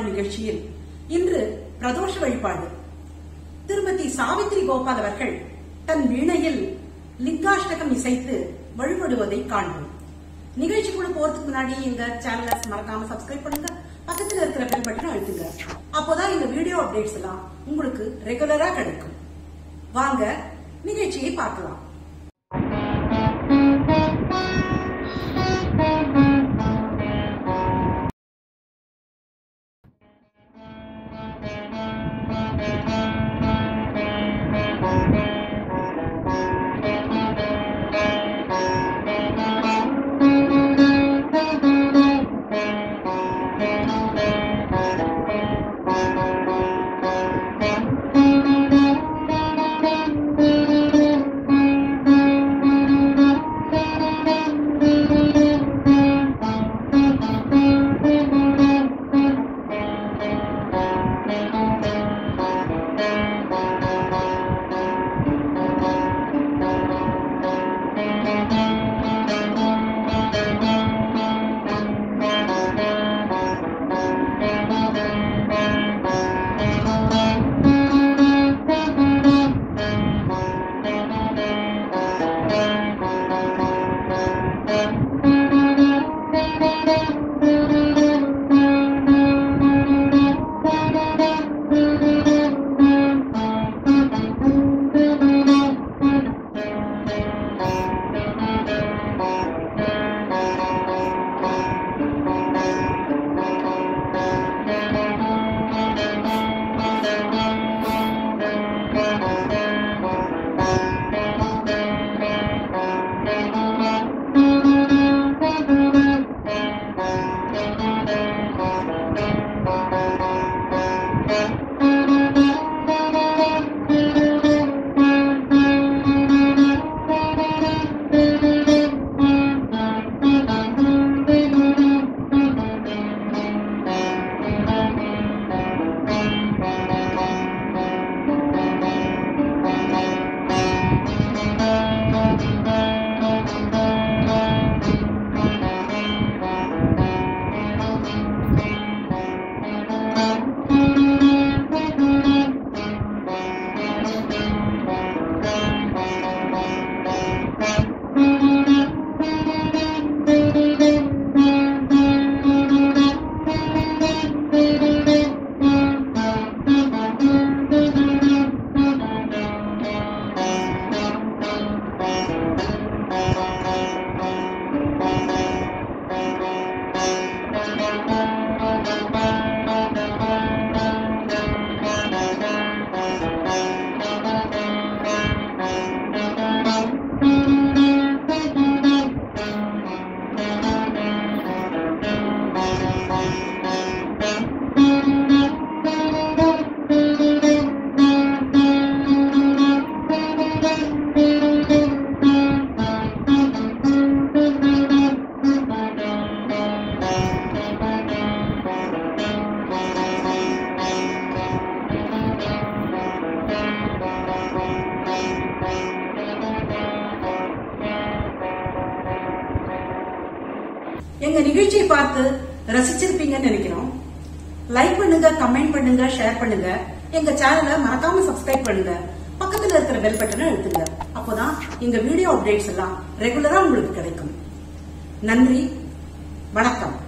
நிகழ்ச்சியில் இன்று பிரதோஷ வழிபாடு திருமதி சாவித்ரி கோபால் அவர்கள் தன் வீணையில் லிங்காஷ்டகம் இசைத்து வழிபடுவதை காண்போம் நிகழ்ச்சிக்குள்ள போறதுக்கு முன்னாடி எங்க சேனலை மறக்காம சப்ஸ்கிரைப் பண்ணுங்க பக்கத்துல இருக்கிற பெல் பட்டனை அழுத்துங்க அப்போதான் இந்த வீடியோ அப்டேட்ஸ் எல்லாம் உங்களுக்கு ரெகுலரா கிடைக்கும் வாங்க நிகழ்ச்சியை பார்க்கலாம் எங்க நிகழ்ச்சியை பார்த்து ரசிச்சிருப்பீங்கன்னு நினைக்கிறோம் லைக் பண்ணுங்க கமெண்ட் பண்ணுங்க ஷேர் பண்ணுங்க எங்க சேனலை மறக்காம சப்ஸ்கிரைப் பண்ணுங்க பக்கத்துல இருக்கிற பெல் பட்டனை அழுத்துங்க அப்போதான் எங்க வீடியோ அப்டேட்ஸ் எல்லாம் ரெகுலரா உங்களுக்கு கிடைக்கும் நன்றி வணக்கம்